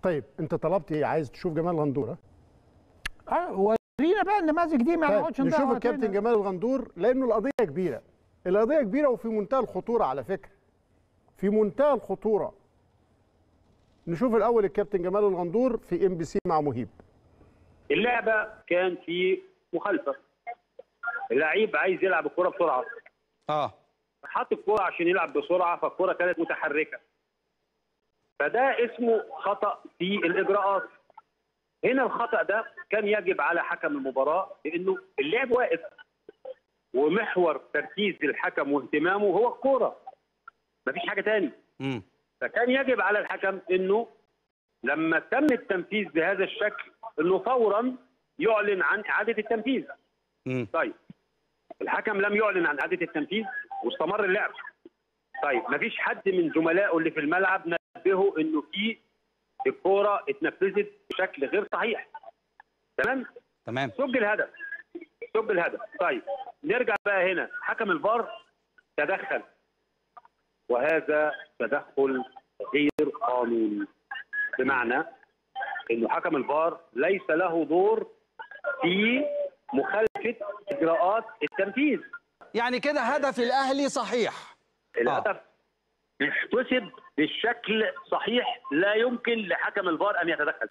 طيب انت طلبت ايه عايز تشوف جمال غندور ها؟ آه، ورينا بقى النماذج دي ما طيب نقعدش نضيع نشوف وقتنا. الكابتن جمال الغندور لانه القضيه كبيره القضيه كبيره وفي منتهى الخطوره على فكره في منتهى الخطوره نشوف الاول الكابتن جمال الغندور في ام بي سي مع مهيب اللعبه كان في مخالفه اللعيب عايز يلعب الكره بسرعه اه حط الكره عشان يلعب بسرعه فالكره كانت متحركه فده اسمه خطا في الاجراءات هنا الخطا ده كان يجب على حكم المباراه لانه اللعب واقف ومحور تركيز الحكم واهتمامه هو الكوره مفيش حاجه تاني امم فكان يجب على الحكم انه لما تم التنفيذ بهذا الشكل انه فورا يعلن عن اعاده التنفيذ. امم طيب الحكم لم يعلن عن اعاده التنفيذ واستمر اللعب. طيب مفيش حد من زملائه اللي في الملعب نبهه انه في الكوره اتنفذت بشكل غير صحيح. تمام؟ تمام سجل هدف سجل هدف طيب نرجع بقى هنا حكم الفار تدخل وهذا تدخل غير قانوني بمعنى انه حكم الفار ليس له دور في مخالفه اجراءات التنفيذ يعني كده هدف الاهلي صحيح الهدف احتسب بالشكل صحيح لا يمكن لحكم الفار ان يتدخل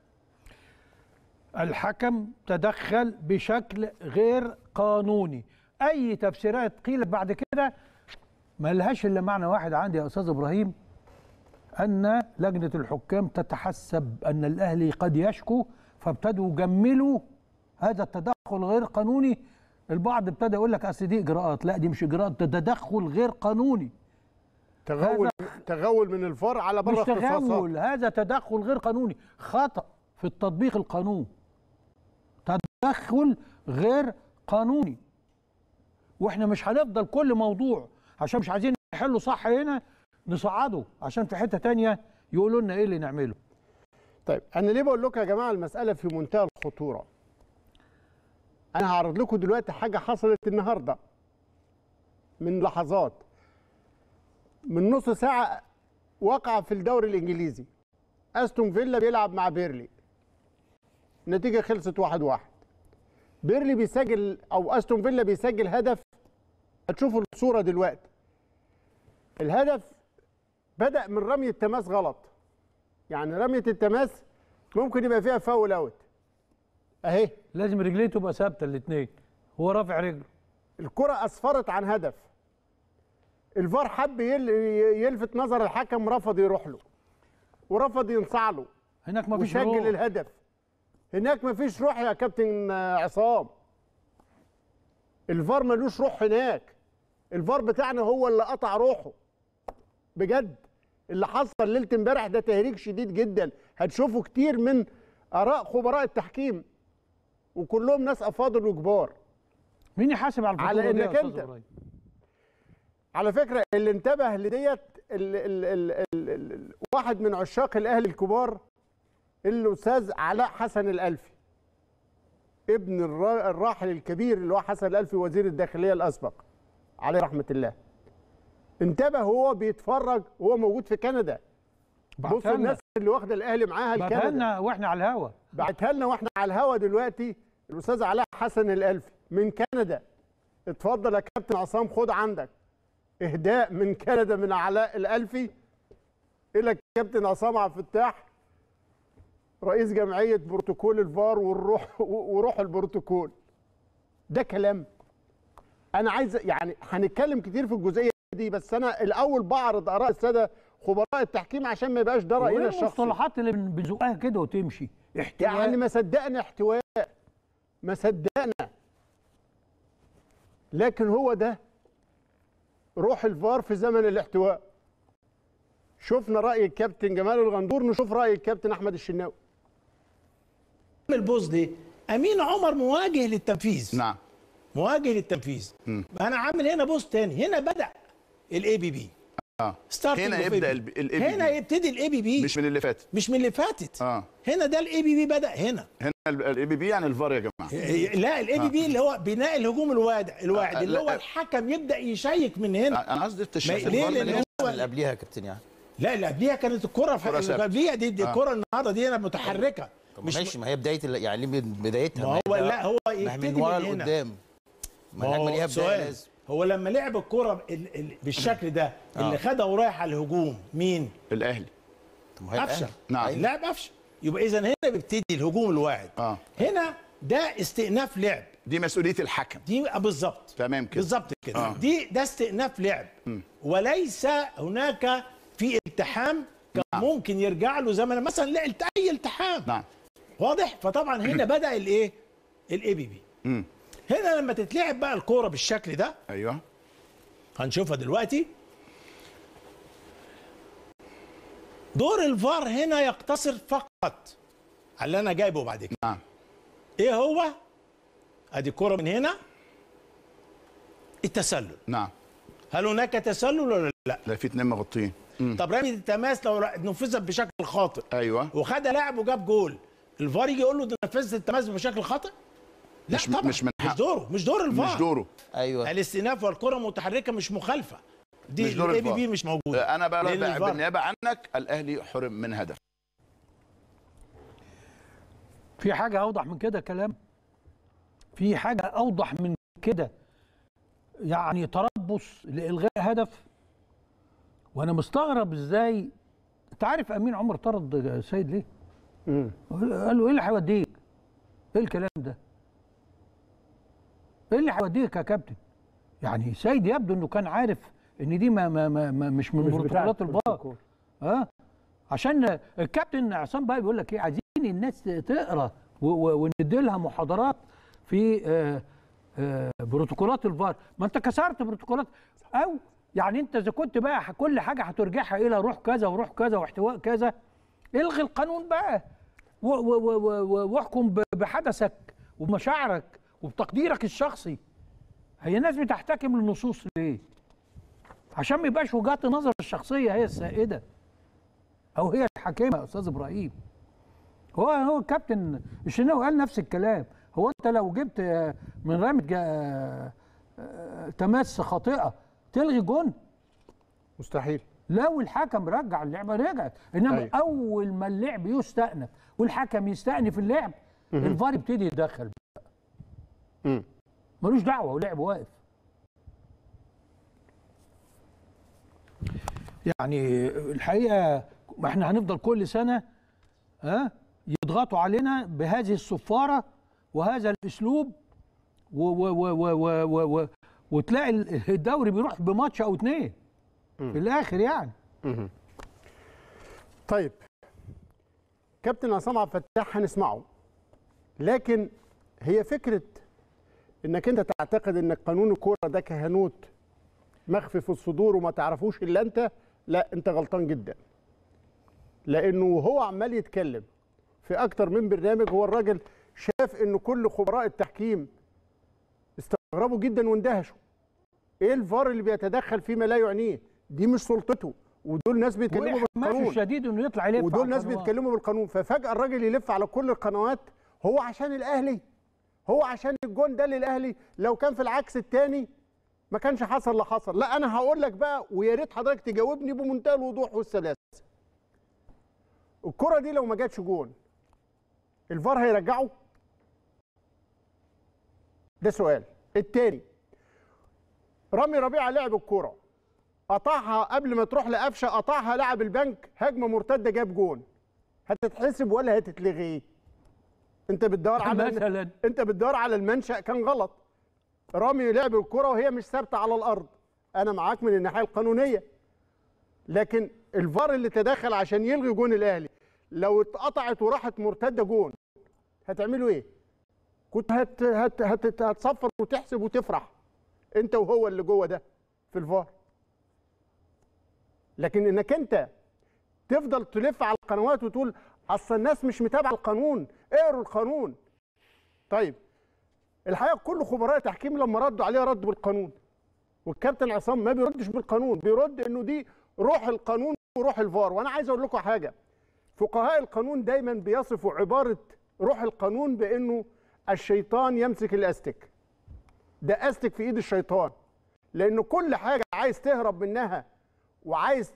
الحكم تدخل بشكل غير قانوني اي تفسيرات قيلت بعد كده ما لهاش الا معنى واحد عندي يا استاذ ابراهيم ان لجنه الحكام تتحسب ان الاهلي قد يشكو فابتدوا يجملوا هذا التدخل غير قانوني البعض ابتدى يقول لك اصل دي اجراءات لا دي مش اجراءات ده تدخل غير قانوني تغول تغول من الفار على مش بره اختصاصات تغول هذا تدخل غير قانوني خطأ في التطبيق القانون تدخل غير قانوني واحنا مش هنفضل كل موضوع عشان مش عايزين نحله صح هنا نصعده عشان في حتة تانية يقولوا لنا ايه اللي نعمله طيب انا ليه بقول لكم يا جماعه المساله في منتهى الخطوره انا هعرض لكم دلوقتي حاجه حصلت النهارده من لحظات من نص ساعه وقع في الدوري الانجليزي استون فيلا بيلعب مع بيرلي النتيجه خلصت واحد واحد بيرلي بيسجل او استون فيلا بيسجل هدف هتشوفوا الصوره دلوقتي الهدف بدا من رميه تماس غلط يعني رميه التماس ممكن يبقى فيها فاول اوت اهي لازم رجليه تبقى ثابته الاثنين هو رافع رجله الكره اسفرت عن هدف الفار حب يل- يلفت نظر الحكم رفض يروح له ورفض ينصاع له هناك ما فيش وسجل روح. الهدف هناك ما فيش روح يا كابتن آه، عصام الفار ملوش روح هناك الفار بتاعنا هو اللي قطع روحه بجد اللي حصل ليله امبارح ده تهريج شديد جدا هتشوفوا كتير من اراء خبراء التحكيم وكلهم ناس افاضل وكبار مين يحاسب على على الفاتوره دي يا إنك أستاذ أنت. إبراهيم؟ على فكره اللي انتبه لديت ال ال ال ال ال ال واحد من عشاق الاهلي الكبار الاستاذ علاء حسن الالفي ابن الرا- الراحل الكبير اللي هو حسن الالفي وزير الداخليه الاسبق عليه رحمه الله انتبه وهو بيتفرج وهو موجود في كندا بعتها بصوا لنا. الناس اللي واخده الاهلي معاها بعتها لكندا لنا واحنا على الهوا بعتها لنا واحنا على الهوا دلوقتي الاستاذ علاء حسن الالفي من كندا اتفضل يا كابتن عصام خد عندك اهداء من كندا من علاء الالفي الى الكابتن عصام عبد الفتاح رئيس جمعيه بروتوكول الفار والروح وروح البروتوكول ده كلام انا عايز يعني هنتكلم كتير في الجزئيه دي بس انا الاول بعرض اراء الساده خبراء التحكيم عشان ما يبقاش ده راينا وايه الشخصي المصطلحات اللي بن- بنزقها كده وتمشي احتواء يعني ما صدقنا احتواء ما صدقنا لكن هو ده روح الفار في زمن الاحتواء شفنا راي الكابتن جمال الغندور نشوف راي الكابتن احمد الشناوي البوز دي امين عمر مواجه للتنفيذ نعم مواجه للتنفيذ انا عامل هنا بوز تاني هنا بدا الاي بي بي اه ستارت هنا يبدا ال ABB. هنا يبتدي الاي بي بي مش من اللي فاتت مش من اللي فاتت اه هنا ده الاي بي بي بدا هنا هنا الاي بي بي يعني الفار يا جماعه لا الاي بي بي اللي هو بناء الهجوم الواعد الواعد آه، اللي هو لا. الحكم يبدا يشيك من هنا انا قصدي التشريع ما- ليه؟ الفار لأن من هو- اللي قبليها يا كابتن يعني لا لا قبليها كانت الكره كرة في ثابتة. قبليها دي, دي آه. الكره النهارده دي انا متحركه مش ماشي ما هي بدايه ال- يعني من بدايتها ما هو هي- لا هو ما هي يبتدي من ورا من هنا. لقدام ما ما الهجمه ليها هو بدايه سؤال لازم هو لما لعب الكره ال- ال- بالشكل ده اللي آه. خدها ورايح على الهجوم مين؟ الاهلي طب ما هي قفشه الأهلي. نعم. أيوة. لاعب قفشه يبقى اذا هنا بيبتدي الهجوم الواحد اه هنا ده استئناف لعب دي مسؤوليه الحكم دي آه، بالظبط تمام كده. بالظبط كده آه. دي ده استئناف لعب وليس هناك في التحام كان ممكن يرجع له زمن مثلا لا الت- اي التحام نعم واضح فطبعا هنا بدا الايه الاي بي بي مم. هنا لما تتلعب بقى الكوره بالشكل ده ايوه هنشوفها دلوقتي دور الفار هنا يقتصر فقط على اللي انا جايبه بعد كده نعم ايه هو ادي الكوره من هنا التسلل نعم هل هناك تسلل ولا لا لا في اتنين مغطين مم. طب رمية التماس لو ر- نفذت بشكل خاطئ ايوه وخدها لاعب وجاب جول الفار يجي يقول له ده نفذت التماس بشكل خاطئ لا مش- طبعا مش من مش حقه. دوره مش دور الفار مش دوره ايوه الاستئناف والكره متحركه مش مخالفه دي مش دور الاي بي الفار. بي مش موجوده انا بقى لأن بقى الفار- بالنيابه عنك الاهلي حرم من هدف في حاجة أوضح من كده كلام في حاجة أوضح من كده يعني تربص لإلغاء هدف وأنا مستغرب إزاي أنت عارف أمين عمر طرد سيد ليه؟ مم. قال له إيه اللي هيوديك؟ إيه الكلام ده؟ إيه اللي هيوديك يا كابتن؟ يعني سيد يبدو إنه كان عارف إن دي ما ما ما ما مش من مش بروتوكولات بتاعت الفار البروتوكول. اه عشان الكابتن عصام بقى بيقول لك ايه عايزين الناس تقرا و- و- وندي لها محاضرات في آه، آه، بروتوكولات الفار ما انت كسرت بروتوكولات او يعني انت اذا كنت بقى ح- كل حاجه هترجعها الى روح كذا وروح كذا واحتواء كذا الغي القانون بقى و- و- و- و- و- واحكم ب- بحدثك وبمشاعرك وبتقديرك الشخصي هي الناس بتحتكم للنصوص ليه؟ عشان ما يبقاش وجهات النظر الشخصيه هي السائده او هي الحاكمه يا استاذ ابراهيم هو هو الكابتن الشناوي قال نفس الكلام هو انت لو جبت آه، من رمي جا- آه، تماس خاطئه تلغي جون مستحيل لو الحكم رجع اللعبه رجعت انما أيوة. اول ما اللعب يستأنف والحكم يستأنف اللعب الفار يبتدي يتدخل مم. ملوش دعوه ولعب واقف يعني الحقيقه ما احنا هنفضل كل سنه ها يضغطوا علينا بهذه الصفاره وهذا الاسلوب و و و و و و و وتلاقي الدوري بيروح بماتش او اتنين في الاخر يعني طيب كابتن عصام عبد الفتاح هنسمعه لكن هي فكره انك انت تعتقد ان قانون الكوره ده كهنوت مخفي في الصدور وما تعرفوش الا انت لا انت غلطان جدا لانه هو عمال يتكلم في اكتر من برنامج هو الراجل شاف ان كل خبراء التحكيم استغربوا جدا واندهشوا ايه الفار اللي بيتدخل فيما لا يعنيه دي مش سلطته ودول ناس بيتكلموا وحماسه بالقانون الشديد انه يطلع يلف ودول على ناس القنوات. بيتكلموا بالقانون ففجأة الراجل يلف على كل القنوات هو عشان الأهلي هو عشان الجون ده للأهلي لو كان في العكس التاني ما كانش حصل اللي حصل لا أنا هقول لك بقى ويا ريت حضرتك تجاوبني بمنتهى الوضوح والسلاسة الكرة دي لو ما جاتش جون الفار هيرجعه ده سؤال التاني رامي ربيعة لعب الكرة قطعها قبل ما تروح لقفشه قطعها لاعب البنك هجمه مرتده جاب جون هتتحسب ولا هتتلغي انت بتدور على مثلاً. انت بتدور على المنشا كان غلط رامي لعب الكره وهي مش ثابته على الارض انا معاك من الناحيه القانونيه لكن الفار اللي تدخل عشان يلغي جون الاهلي لو اتقطعت وراحت مرتده جون هتعملوا ايه كنت هت هت هت هتصفر وتحسب وتفرح انت وهو اللي جوه ده في الفار لكن انك انت تفضل تلف على القنوات وتقول اصل الناس مش متابعه القانون اقروا القانون طيب الحقيقه كل خبراء تحكيم لما ردوا عليه رد بالقانون والكابتن عصام ما بيردش بالقانون بيرد انه دي روح القانون وروح الفار وانا عايز اقول لكم حاجه فقهاء القانون دايما بيصفوا عباره روح القانون بانه الشيطان يمسك الاستك ده استك في ايد الشيطان لان كل حاجه عايز تهرب منها وعايز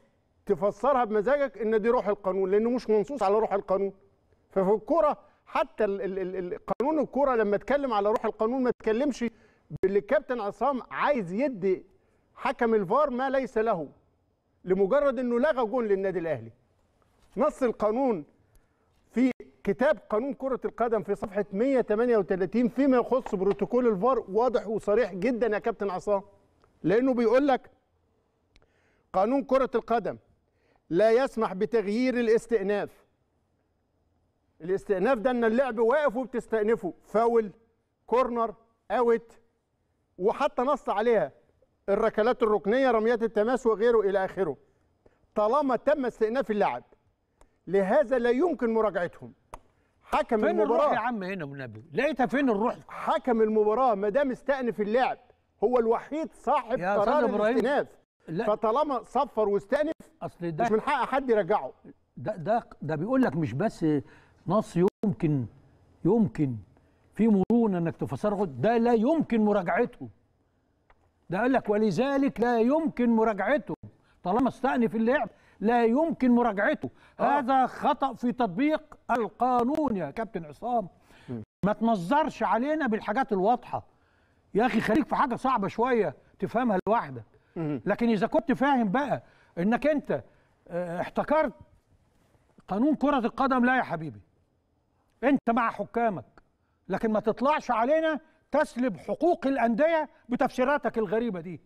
تفسرها بمزاجك ان دي روح القانون لانه مش منصوص على روح القانون ففي الكوره حتى ال- ال- ال- ال- قانون الكوره لما اتكلم على روح القانون ما اتكلمش باللي الكابتن عصام عايز يدي حكم الفار ما ليس له لمجرد انه لغى جون للنادي الاهلي نص القانون في كتاب قانون كرة القدم في صفحة 138 فيما يخص بروتوكول الفار واضح وصريح جدا يا كابتن عصام لأنه بيقول لك قانون كرة القدم لا يسمح بتغيير الاستئناف الاستئناف ده ان اللعب واقف وبتستأنفه فاول كورنر اوت وحتى نص عليها الركلات الركنية رميات التماس وغيره إلى آخره طالما تم استئناف اللعب لهذا لا يمكن مراجعتهم حكم فين الروح يا المباراة عم هنا والنبي لقيتها فين الروح حكم المباراة ما دام استأنف اللعب هو الوحيد صاحب يا أستاذ قرار إبراهيم، الاستئناف لا. فطالما صفر واستأنف اصل ده مش من حق حد يرجعه ده ده ده بيقول لك مش بس نص يمكن يمكن في مرونه انك تفسره ده لا يمكن مراجعته ده قال لك ولذلك لا يمكن مراجعته طالما استأنف اللعب لا يمكن مراجعته هذا خطأ في تطبيق القانون يا كابتن عصام ما تنظرش علينا بالحاجات الواضحة يا أخي خليك في حاجة صعبة شوية تفهمها لوحدك لكن إذا كنت فاهم بقى إنك أنت آه، احتكرت قانون كرة القدم لا يا حبيبي انت مع حكامك لكن ما تطلعش علينا تسلب حقوق الأندية بتفسيراتك الغريبة دي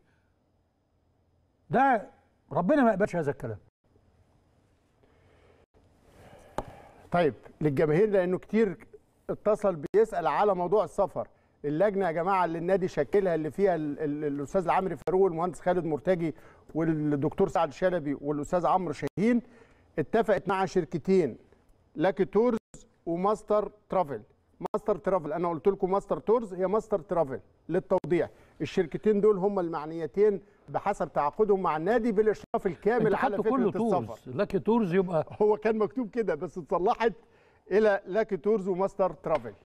ده ربنا ما يقبلش هذا الكلام طيب للجماهير لانه كتير اتصل بيسال على موضوع السفر اللجنه يا جماعه اللي النادي شكلها اللي فيها ال- ال- الاستاذ العمري فاروق والمهندس خالد مرتجي والدكتور سعد شلبي والاستاذ عمرو شاهين اتفقت مع شركتين لاكي تورز وماستر ترافل ماستر ترافل انا قلت لكم ماستر تورز هي ماستر ترافل للتوضيح الشركتين دول هم المعنيتين بحسب تعاقدهم مع النادي بالاشراف الكامل انت على خدته فكره كله السفر تورز لكن تورز يبقى هو كان مكتوب كده بس اتصلحت الى لاكي تورز وماستر ترافل